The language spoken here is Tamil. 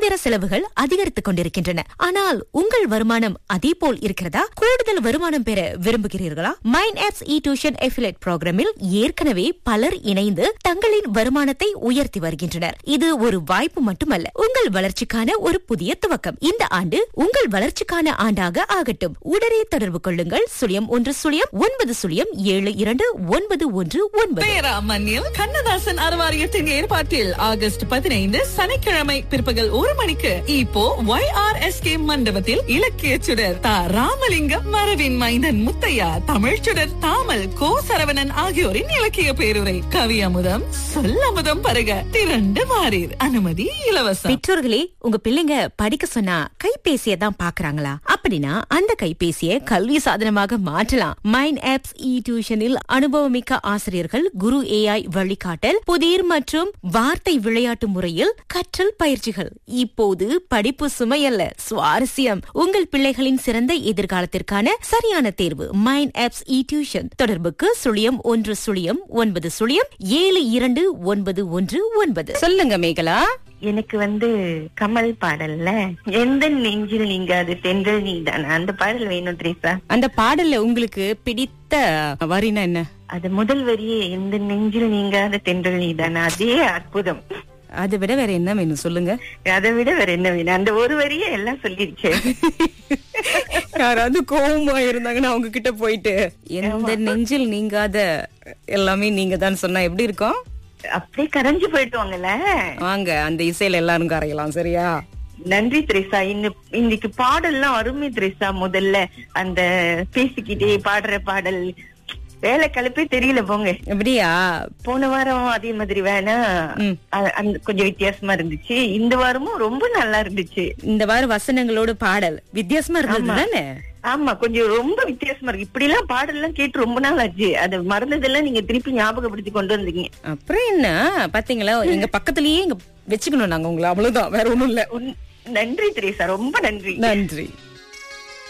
இயந்திர செலவுகள் அதிகரித்துக் கொண்டிருக்கின்றன ஆனால் உங்கள் வருமானம் அதே போல் இருக்கிறதா கூடுதல் வருமானம் பெற விரும்புகிறீர்களா mind apps e tuition affiliate ப்ரோக்ராமில் ஏற்கனவே பலர் இணைந்து தங்களின் வருமானத்தை உயர்த்தி வருகின்றனர் இது ஒரு வாய்ப்பு மட்டுமல்ல உங்கள் வளர்ச்சிக்கான ஒரு புதிய துவக்கம் இந்த ஆண்டு உங்கள் வளர்ச்சிக்கான ஆண்டாக ஆகட்டும் உடனே தொடர்பு கொள்ளுங்கள் சுழியம் ஒன்று சுழியம் ஒன்பது சுழியம் ஏழு இரண்டு ஒன்பது ஒன்று ஒன்பது பேராமண்ணில் கண்ணதாசன் அறவாரியத்தின் ஏற்பாட்டில் ஆகஸ்ட் பதினைந்து சனிக்கிழமை பிற்பகல் ஒரு மணிக்கு இப்போ ஒய் ஆர் எஸ் கே மண்டபத்தில் இலக்கிய சுடர் தா ராமலிங்கம் மரவின் மைந்தன் முத்தையா தமிழ் சுடர் தாமல் கோ சரவணன் ஆகியோரின் இலக்கிய பேருரை கவி அமுதம் சொல்லமுதம் பருக திரண்டு வாரீர் அனுமதி இலவசம் பெற்றோர்களே உங்க பிள்ளைங்க படிக்க சொன்னா கைபேசியை தான் பாக்குறாங்களா அப்படின்னா அந்த கைபேசியை கல்வி சாதனமாக மாற்றலாம் மைண்ட் ஆப்ஸ் இ டியூஷனில் அனுபவமிக்க ஆசிரியர்கள் குரு ஏஐ வழிகாட்டல் புதிர் மற்றும் வார்த்தை விளையாட்டு முறையில் கற்றல் பயிற்சிகள் இப்போது படிப்பு சுமையல்ல சுவாரஸ்யம் உங்கள் பிள்ளைகளின் சிறந்த எதிர்காலத்திற்கான சரியான தேர்வு மைண்ட் ஆப்ஸ் இ டியூஷன் தொடர்புக்கு சுழியம் ஒன்று சுழியம் ஒன்பது சுழியம் ஏழு இரண்டு ஒன்பது ஒன்று ஒன்பது சொல்லுங்க மேகலா எனக்கு வந்து கமல் பாடல்ல எந்த நெஞ்சில் நீங்க அது தென்றல் நீதானா அந்த பாடல் வேணும் த்ரீசா அந்த பாடல்ல உங்களுக்கு பிடித்த வரினா என்ன அது முதல் வரியே எந்த நெஞ்சில் நீங்க அது தென்றல் நீதானா அதே அற்புதம் அதை விட வேற என்ன வேணும் சொல்லுங்க அதை விட வேற என்ன வேணும் அந்த ஒரு வரியே எல்லாம் சொல்லிருச்சு யாராவது கோவமா இருந்தாங்கன்னா அவங்க கிட்ட போயிட்டு எந்த நெஞ்சில் நீங்காத எல்லாமே நீங்க தான் சொன்னா எப்படி இருக்கும் அப்படியே கரைஞ்சு போயிடுவாங்கல்ல வாங்க அந்த இசையில எல்லாரும் கரையலாம் சரியா நன்றி திரேசா இந்த இன்னைக்கு பாடல்லாம் அருமை திரேசா முதல்ல அந்த பேசிக்கிட்டே பாடுற பாடல் வேலை கலப்பே தெரியல போங்க எப்படியா போன வாரம் அதே மாதிரி வேணா ம். அ- அந்த கொஞ்சம் வித்தியாசமா இருந்துச்சு இந்த வாரமும் ரொம்ப நல்லா இருந்துச்சு இந்த வாரம் வசனங்களோட பாடல் வித்தியாசமா இருந்தது தானே ஆமா கொஞ்சம் ரொம்ப வித்தியாசமா இருக்கு இப்படி எல்லாம் பாடல்லாம் கேட்டு ரொம்ப நாள் ஆச்சு அது மறந்ததெல்லாம் நீங்க திருப்பி ஞாபகப்படுத்தி கொண்டு வந்தீங்க அப்புறம் என்ன பாத்தீங்களா எங்க பக்கத்துலயே இங்க வச்சுக்கணும் நாங்க உங்களை அவ்வளவுதான் வேற ஒண்ணும் இல்ல உன்- நன்றி திரேசா ரொம்ப நன்றி நன்றி